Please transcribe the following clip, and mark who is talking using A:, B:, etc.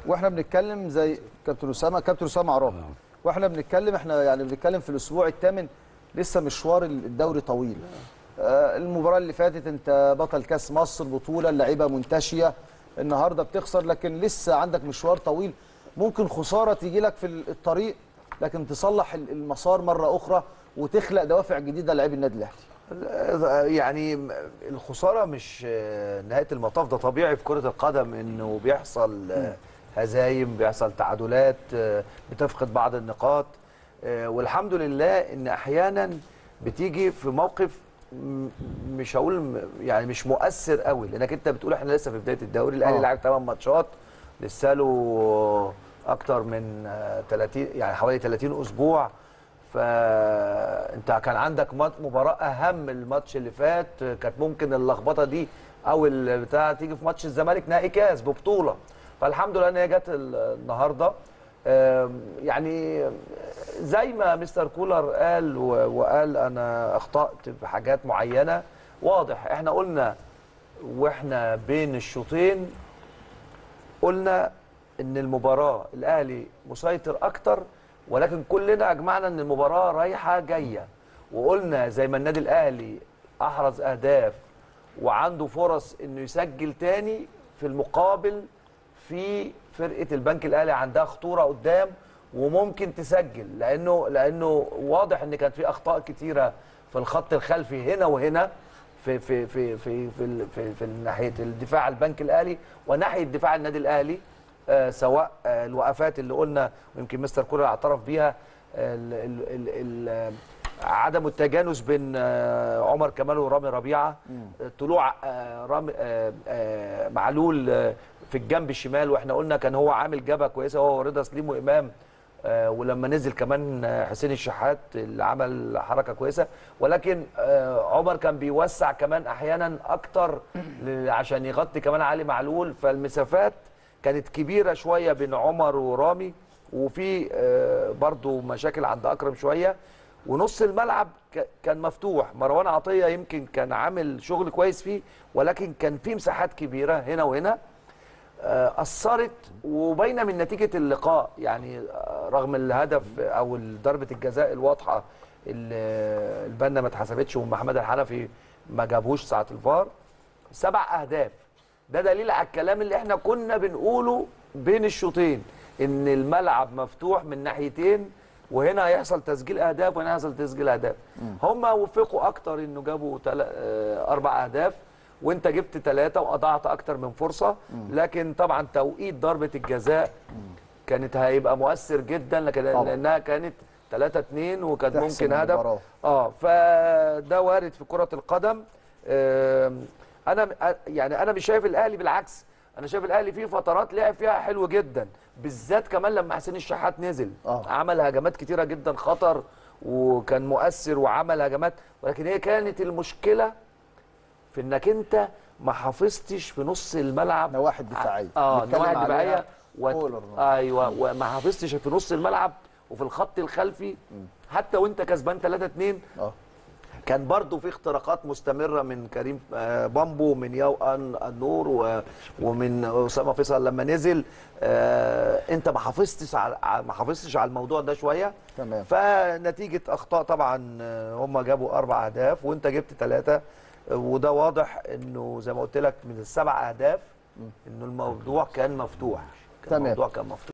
A: واحنا بنتكلم زي كابتن اسامه كابتن اسامه عراب واحنا بنتكلم احنا يعني بنتكلم في الاسبوع الثامن لسه مشوار الدوري طويل آه، المباراه اللي فاتت انت بطل كاس مصر بطوله اللعيبه منتشيه النهارده بتخسر لكن لسه عندك مشوار طويل ممكن خساره تيجي لك في الطريق لكن تصلح المسار مره اخرى وتخلق دوافع جديده للاعبي النادي الاهلي
B: يعني الخساره مش نهايه المطاف ده طبيعي في كره القدم انه بيحصل هزايم بيحصل تعادلات بتفقد بعض النقاط والحمد لله ان احيانا بتيجي في موقف مش هقول يعني مش مؤثر قوي لانك انت بتقول احنا لسه في بدايه الدوري الاهلي لعب 8 ماتشات لسه له اكتر من 30 يعني حوالي 30 اسبوع فانت كان عندك مباراه اهم الماتش اللي فات كانت ممكن اللخبطه دي او البتاع تيجي في ماتش الزمالك نهائي كاس ببطوله فالحمد لله ان هي جت النهارده يعني زي ما مستر كولر قال وقال انا اخطات في حاجات معينه واضح احنا قلنا واحنا بين الشوطين قلنا ان المباراه الاهلي مسيطر اكتر ولكن كلنا اجمعنا ان المباراه رايحه جايه وقلنا زي ما النادي الاهلي احرز اهداف وعنده فرص انه يسجل تاني في المقابل في فرقه البنك الاهلي عندها خطوره قدام وممكن تسجل لانه لانه واضح ان كانت في اخطاء كتيره في الخط الخلفي هنا وهنا في في في في في, في, في ناحيه الدفاع البنك الاهلي وناحيه دفاع النادي الاهلي آه سواء آه الوقفات اللي قلنا ويمكن مستر كولر اعترف بيها ال ال ال ال عدم التجانس بين آه عمر كمال ورامي ربيعه طلوع رامي معلول في الجنب الشمال واحنا قلنا كان هو عامل جبهه كويسه هو ورضا سليم وامام آه ولما نزل كمان حسين الشحات اللي عمل حركه كويسه ولكن آه عمر كان بيوسع كمان احيانا اكتر عشان يغطي كمان علي معلول فالمسافات كانت كبيره شويه بين عمر ورامي وفي آه برضو مشاكل عند اكرم شويه ونص الملعب كان مفتوح مروان عطيه يمكن كان عامل شغل كويس فيه ولكن كان في مساحات كبيره هنا وهنا اثرت وباينه من نتيجه اللقاء يعني رغم الهدف او ضربه الجزاء الواضحه اللي البنا ما اتحسبتش ومحمد الحنفي ما جابوش ساعه الفار سبع اهداف ده دليل على الكلام اللي احنا كنا بنقوله بين الشوطين ان الملعب مفتوح من ناحيتين وهنا هيحصل تسجيل اهداف وهنا هيحصل تسجيل اهداف هم وفقوا اكتر انه جابوا اربع اهداف وانت جبت ثلاثة واضعت اكتر من فرصة لكن طبعا توقيت ضربة الجزاء كانت هيبقى مؤثر جدا لكن لانها كانت 3 2 وكان ممكن هدف اه فده وارد في كرة القدم آه انا يعني انا مش شايف الاهلي بالعكس انا شايف الاهلي فيه فترات لعب فيها حلو جدا بالذات كمان لما حسين الشحات نزل أوه. عمل هجمات كتيرة جدا خطر وكان مؤثر وعمل هجمات ولكن هي كانت المشكله في انك انت ما حافظتش في نص الملعب
A: نواحي دفاعيه
B: اه نواحي دفاعيه و... ايوه وما حافظتش في نص الملعب وفي الخط الخلفي م. حتى وانت كسبان 3 2 اه كان برضو في اختراقات مستمره من كريم بامبو من ياو ان النور و... ومن اسامه فيصل لما نزل آه انت ما حافظتش على ما حافظتش على الموضوع ده شويه
A: تمام
B: فنتيجه اخطاء طبعا هم جابوا اربع اهداف وانت جبت ثلاثه وده واضح انه زي ما قلت لك من السبع اهداف انه الموضوع كان مفتوح كان
A: تمام
B: الموضوع كان مفتوح